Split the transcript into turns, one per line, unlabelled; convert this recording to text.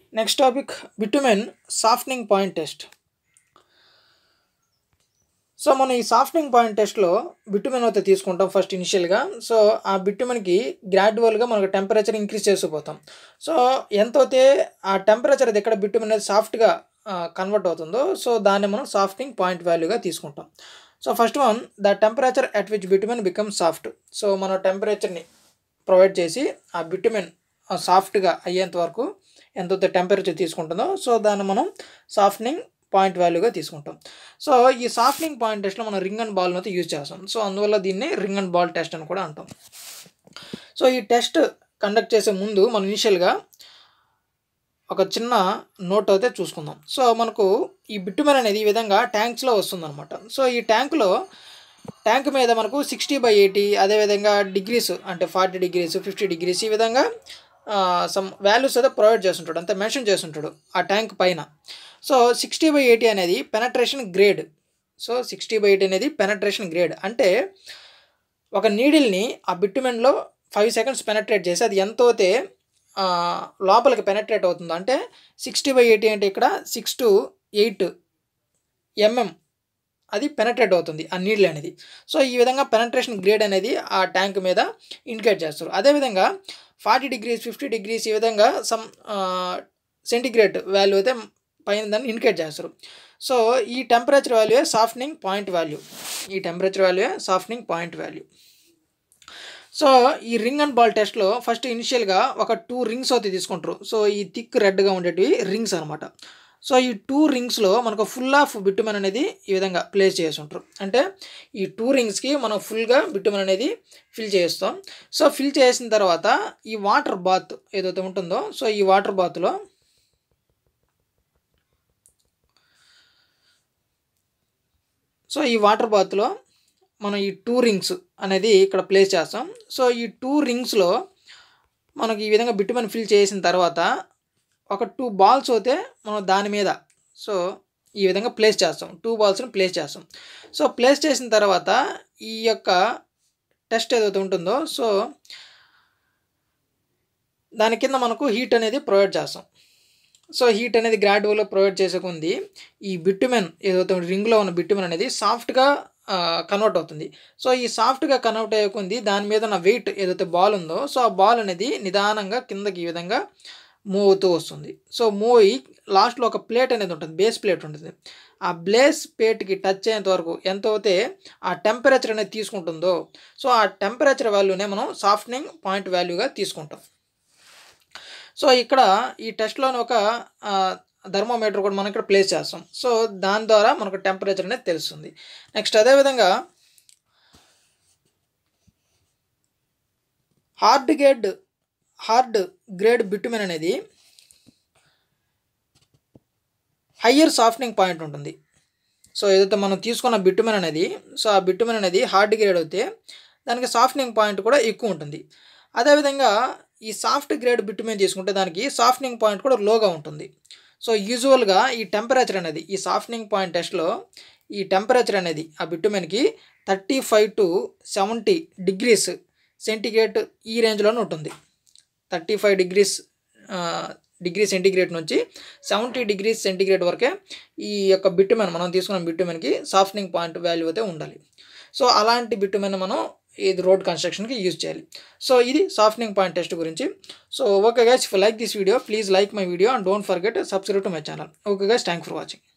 next topic bitumen softening point test so మనం ఈ softening point టెస్ట్లో బిట్టుమెన్ అయితే తీసుకుంటాం ఫస్ట్ ఇనిషియల్గా సో ఆ బిట్టుమెన్కి గ్రాడ్యువల్గా మనకు టెంపరేచర్ ఇంక్రీజ్ చేసిపోతాం సో ఎంత అయితే ఆ టెంపరేచర్ అది ఎక్కడ బిట్టుమెన్ అనేది సాఫ్ట్గా కన్వర్ట్ అవుతుందో సో దాన్ని మనం సాఫ్ట్నింగ్ పాయింట్ వాల్యూగా తీసుకుంటాం so first one the temperature at which bitumen become soft so మనం టెంపరేచర్ని ప్రొవైడ్ చేసి ఆ బిట్టుమెన్ సాఫ్ట్గా అయ్యేంత వరకు ఎంతైతే టెంపరేచర్ తీసుకుంటుందో సో దాన్ని మనం సాఫ్ట్నింగ్ పాయింట్ వాల్యూగా తీసుకుంటాం సో ఈ సాఫ్ట్నింగ్ పాయింట్ టెస్ట్లో మనం రింగ్ అండ్ బాల్ని అయితే యూజ్ చేస్తాం సో అందువల్ల దీన్ని రింగ్ అండ్ బాల్ టెస్ట్ అని కూడా అంటాం సో ఈ టెస్ట్ కండక్ట్ చేసే ముందు మనం ఇనిషియల్గా ఒక చిన్న నోట్ అయితే చూసుకుందాం సో మనకు ఈ బిట్టుమెన్ అనేది ఈ విధంగా ట్యాంక్స్లో వస్తుందన్నమాట సో ఈ ట్యాంకులో ట్యాంక్ మీద మనకు సిక్స్టీ బై ఎయిటీ అదేవిధంగా డిగ్రీస్ అంటే ఫార్టీ డిగ్రీస్ ఫిఫ్టీ డిగ్రీస్ ఈ విధంగా సమ్ వాల్యూస్ అయితే ప్రొవైడ్ చేస్తుంటాడు అంతే మెన్షన్ చేస్తుంటాడు ఆ ట్యాంక్ పైన సో సిక్స్టీ బై ఎయిటీ అనేది penetration grade so sixty by eighty అనేది పెనట్రేషన్ గ్రేడ్ అంటే ఒక నీడిల్ని ఆ బిట్టుమెన్లో ఫైవ్ సెకండ్స్ పెనట్రేట్ చేసి అది ఎంత అయితే లోపలికి పెనట్రేట్ అవుతుందో అంటే సిక్స్టీ బై ఎయిటీ అంటే ఇక్కడ సిక్స్ టు ఎయిట్ ఎంఎం అది పెనట్రేట్ అవుతుంది ఆ నీడిల్ అనేది సో ఈ విధంగా పెనట్రేషన్ గ్రేడ్ అనేది ఆ ట్యాంక్ మీద ఇండికేట్ చేస్తారు అదేవిధంగా ఫార్టీ డిగ్రీస్ ఫిఫ్టీ డిగ్రీస్ ఈ విధంగా సమ్ సెంటిగ్రేడ్ వాల్యూ అయితే పైన దాన్ని ఇండికేట్ చేస్తారు సో ఈ temperature value softening point value ఈ temperature value softening point value so ఈ రింగ్ అండ్ బాల్ టెస్ట్లో ఫస్ట్ ఇనిషియల్గా ఒక టూ రింగ్స్ అయితే తీసుకుంటారు సో ఈ థిక్ రెడ్గా ఉండేటివి రింగ్స్ అనమాట సో ఈ టూ రింగ్స్లో మనకు ఫుల్ ఆఫ్ బిట్టుమన్ అనేది ఈ విధంగా ప్లేస్ చేసి ఉంటారు అంటే ఈ టూ రింగ్స్కి మనం ఫుల్గా బిట్టుమన్ అనేది ఫిల్ చేస్తాం సో ఫిల్ చేసిన తర్వాత ఈ వాటర్ బాత్ ఏదైతే ఉంటుందో సో ఈ వాటర్ బాత్లో సో ఈ వాటర్ బాత్లో మనం ఈ టూ రింగ్స్ అనేది ఇక్కడ ప్లేస్ చేస్తాం సో ఈ టూ రింగ్స్లో మనకి ఈ విధంగా బిట్టుమన్ ఫిల్ చేసిన తర్వాత ఒక టూ బాల్స్ అయితే మనం దాని మీద సో ఈ విధంగా ప్లేస్ చేస్తాం టూ బాల్స్ని ప్లేస్ చేస్తాం సో ప్లేస్ చేసిన తర్వాత ఈ యొక్క టెస్ట్ ఏదైతే ఉంటుందో సో దాని కింద మనకు హీట్ అనేది ప్రొవైడ్ చేస్తాం సో హీట్ అనేది గ్రాడ్యువల్గా ప్రొవైడ్ చేసుకుంది ఈ బిట్టుమెన్ ఏదైతే రింగ్లో ఉన్న బిట్టుమెన్ అనేది సాఫ్ట్గా కన్వర్ట్ అవుతుంది సో ఈ సాఫ్ట్గా కన్వర్ట్ అయ్యకుంది దాని మీద ఉన్న వెయిట్ ఏదైతే బాల్ ఉందో సో ఆ బాల్ అనేది నిదానంగా కిందకి ఈ విధంగా మూవ్ అవుతూ వస్తుంది సో మూవ్ అయ్యి లాస్ట్లో ఒక ప్లేట్ అనేది ఉంటుంది బేస్ ప్లేట్ ఉంటుంది ఆ బ్లేస్ ప్లేట్కి టచ్ అయ్యేంత వరకు ఎంత అయితే ఆ టెంపరేచర్ అనేది తీసుకుంటుందో సో ఆ టెంపరేచర్ వాల్యూనే మనం సాఫ్ట్నింగ్ పాయింట్ వాల్యూగా తీసుకుంటాం సో ఇక్కడ ఈ టెస్ట్లోని ఒక థర్మోమీటర్ కూడా మనం ఇక్కడ ప్లేస్ చేస్తాం సో దాని ద్వారా మనకు టెంపరేచర్ అనేది తెలుస్తుంది నెక్స్ట్ అదేవిధంగా hard grade hard grade bitumen అనేది హయ్యర్ సాఫ్ట్నింగ్ పాయింట్ ఉంటుంది సో ఏదైతే మనం తీసుకున్న బిట్టుమెన్ అనేది సో ఆ బిట్టుమెన్ అనేది హార్డ్ గ్రేడ్ అయితే దానికి సాఫ్ట్నింగ్ పాయింట్ కూడా ఎక్కువ ఉంటుంది అదేవిధంగా ఈ సాఫ్ట్ గ్రేడ్ బిట్టుమెన్ తీసుకుంటే దానికి సాఫ్ట్నింగ్ పాయింట్ కూడా లోగా ఉంటుంది సో యూజువల్గా ఈ టెంపరేచర్ అనేది ఈ సాఫ్ట్నింగ్ పాయింట్ టెస్ట్లో ఈ టెంపరేచర్ అనేది ఆ బిట్టుమెన్కి thirty five to seventy degrees centigrade ఈ రేంజ్లోనే ఉంటుంది thirty five degrees degree centigrade నుంచి సెవెంటీ డిగ్రీస్ సెంటిగ్రేడ్ వరకే ఈ యొక్క బిట్టుమెన్ మనం తీసుకున్న బిట్టుమెన్కి సాఫ్ట్నింగ్ పాయింట్ వాల్యూ అయితే ఉండాలి సో అలాంటి బిట్టుమెన్ మనం ఇది రోడ్ కన్స్ట్రక్షన్కి యూజ్ చేయాలి సో ఇది సాఫ్ట్నింగ్ పాయింట్ టెస్ట్ గురించి so okay guys if like this video please like my video and don't forget subscribe to my channel okay guys thank for watching